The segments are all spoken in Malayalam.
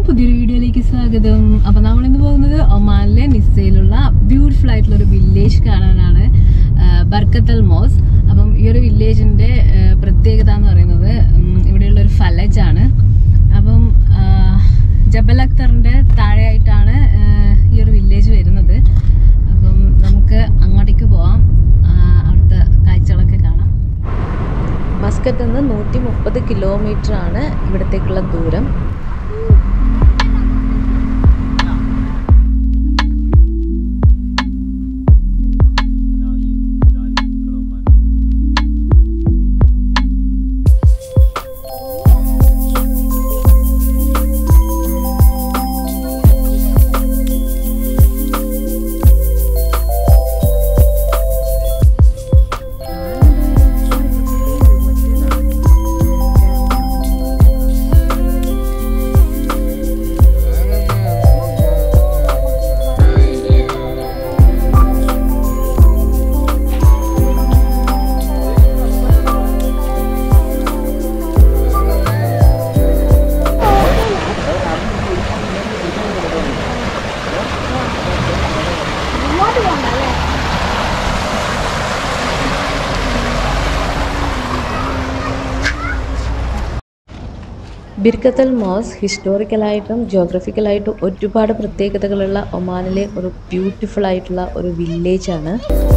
പുതിയൊരു വീഡിയോയിലേക്ക് സ്വാഗതം അപ്പോൾ നമ്മൾ ഇന്ന് പോകുന്നത് ഒമാനിലെ നിസ്സയിലുള്ള ബ്യൂട്ടിഫുൾ ആയിട്ടുള്ള ഒരു വില്ലേജ് കാണാനാണ് ആ, ബർക്കത്തൽ മോസ് അപ്പം ഈ ഒരു വില്ലേജിന്റെ ആ, പ്രത്യേകത എന്ന് പറയുന്നത് ഉം, ഇവിടെയുള്ള ഒരു ഫലജ് ആണ് അപ്പം ആ, ജബൽ അക്തറിന്റെ താഴെയായിട്ടാണ് ആ, ഈ ഒരു വില്ലേജ് വരുന്നത് അപ്പം നമുക്ക് അങ്ങോട്ടേക്ക് പോവാം ആ, അവിടുത്തെ കാഴ്ചകളൊക്കെ കാണാം മസ്കറ്റിൽ നിന്ന് നൂറ്റി മുപ്പത് കിലോമീറ്റർ ആണ് ഇവിടത്തേക്കുള്ള ദൂരം ബിർക്കത്തൽ മോസ് ഹിസ്റ്റോറിക്കലായിട്ടും ജോഗ്രഫിക്കലായിട്ടും ഒരുപാട് പ്രത്യേകതകളുള്ള ഒമാനിലെ ഒരു ബ്യൂട്ടിഫുൾ ആയിട്ടുള്ള ഒരു വില്ലേജ് ആണ്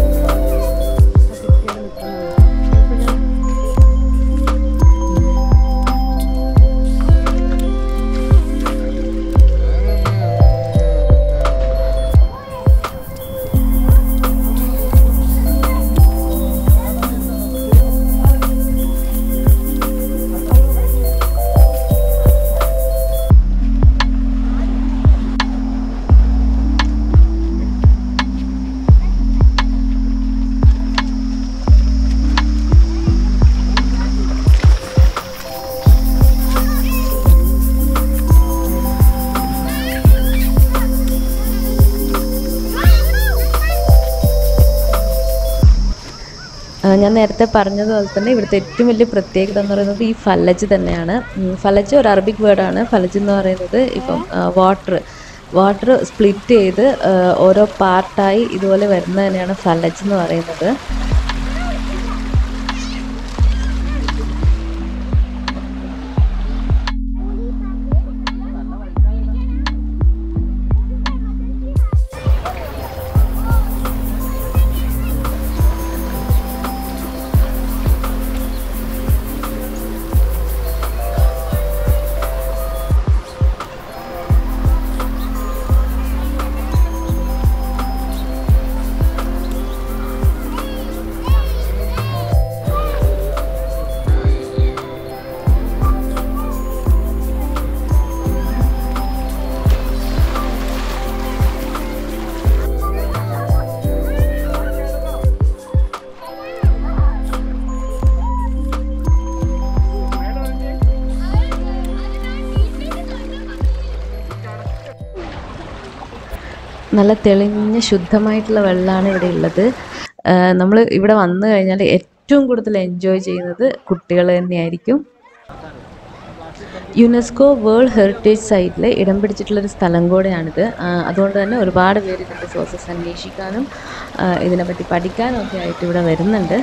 ആ, ഞാൻ നേരത്തെ പറഞ്ഞതുപോലെ തന്നെ ഇവിടുത്തെ ഏറ്റവും വലിയ പ്രത്യേകത എന്ന് പറയുന്നത് ഈ ഫലജ് തന്നെയാണ് ഉം, ഫലജ് ഒരു അറബിക് വേർഡാണ് ഫലജ് എന്ന് പറയുന്നത് ഇപ്പം വാട്ടർ വാട്ടർ സ്പ്ലിറ്റ് ചെയ്ത് ആ, ഓരോ പാർട്ടായി ഇതുപോലെ വരുന്നത് തന്നെയാണ് ഫലജ് എന്ന് പറയുന്നത് നല്ല തെളിഞ്ഞ ശുദ്ധമായിട്ടുള്ള വെള്ളമാണ് ഇവിടെ ഉള്ളത് നമ്മൾ ഇവിടെ വന്നു കഴിഞ്ഞാൽ ഏറ്റവും കൂടുതൽ എൻജോയ് ചെയ്യുന്നത് കുട്ടികൾ തന്നെയായിരിക്കും യുനെസ്കോ വേൾഡ് ഹെറിറ്റേജ് സൈറ്റിൽ ഇടം പിടിച്ചിട്ടുള്ളൊരു സ്ഥലം കൂടെയാണിത് ആ, അതുകൊണ്ട് തന്നെ ഒരുപാട് പേര് ഇതിൻ്റെ സോഴ്സസ് അന്വേഷിക്കാനും ആ, ഇതിനെപ്പറ്റി പഠിക്കാനും ഒക്കെ ആയിട്ട് ഇവിടെ വരുന്നുണ്ട്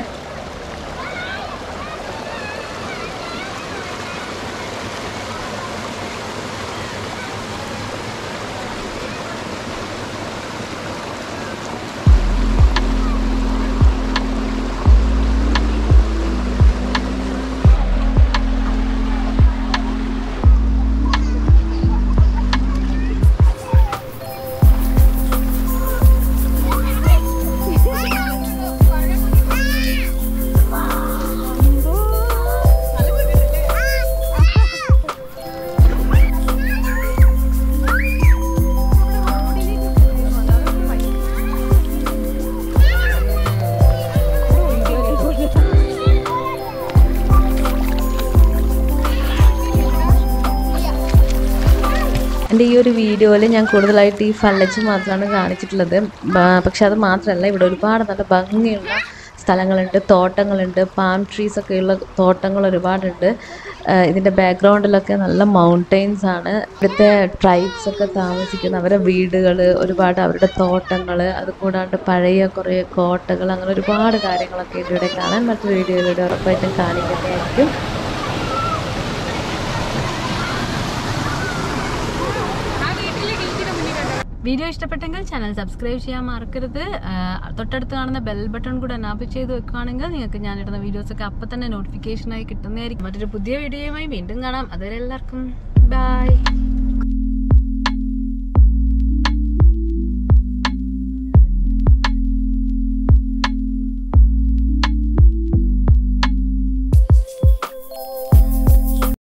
എൻ്റെ ഈ ഒരു വീഡിയോയിൽ ഞാൻ കൂടുതലായിട്ട് ഈ ഫലച്ച് മാത്രമാണ് കാണിച്ചിട്ടുള്ളത് ബ- പക്ഷെ അത് മാത്രമല്ല ഇവിടെ ഒരുപാട് നല്ല ഭംഗിയുള്ള സ്ഥലങ്ങളുണ്ട് തോട്ടങ്ങളുണ്ട് പാം ട്രീസ് ഒക്കെയുള്ള തോട്ടങ്ങൾ ഒരുപാടുണ്ട് ഇതിൻ്റെ ബാക്ക്ഗ്രൗണ്ടിലൊക്കെ നല്ല മൗണ്ടെയ്ൻസ് ആണ് ഇവിടുത്തെ ട്രൈബ്സ് ഒക്കെ താമസിക്കുന്ന അവരുടെ വീടുകൾ ഒരുപാട് അവരുടെ തോട്ടങ്ങൾ അതുകൂടാണ്ട് പഴയ കുറേ കോട്ടകൾ അങ്ങനെ ഒരുപാട് കാര്യങ്ങളൊക്കെ ഇതിലൂടെ കാണാൻ മറ്റൊരു വീഡിയോയിലൂടെ ഉറപ്പായിട്ടും കാണിക്കുന്നതായിരിക്കും വീഡിയോ ഇഷ്ടപ്പെട്ടെങ്കിൽ ചാനൽ സബ്സ്ക്രൈബ് ചെയ്യാൻ മറക്കരുത് ആ, തൊട്ടടുത്ത് കാണുന്ന ബെൽ ബട്ടൺ കൂടെ അനാപ്പ് ചെയ്ത് വെക്കുകയാണെങ്കിൽ നിങ്ങൾക്ക് ഞാനിടുന്ന വീഡിയോസ് ഒക്കെ അപ്പം തന്നെ നോട്ടിഫിക്കേഷനായി കിട്ടുന്നതായിരിക്കും മറ്റൊരു പുതിയ വീഡിയോയുമായി വീണ്ടും കാണാം അതുവരെ എല്ലാവർക്കും ബൈ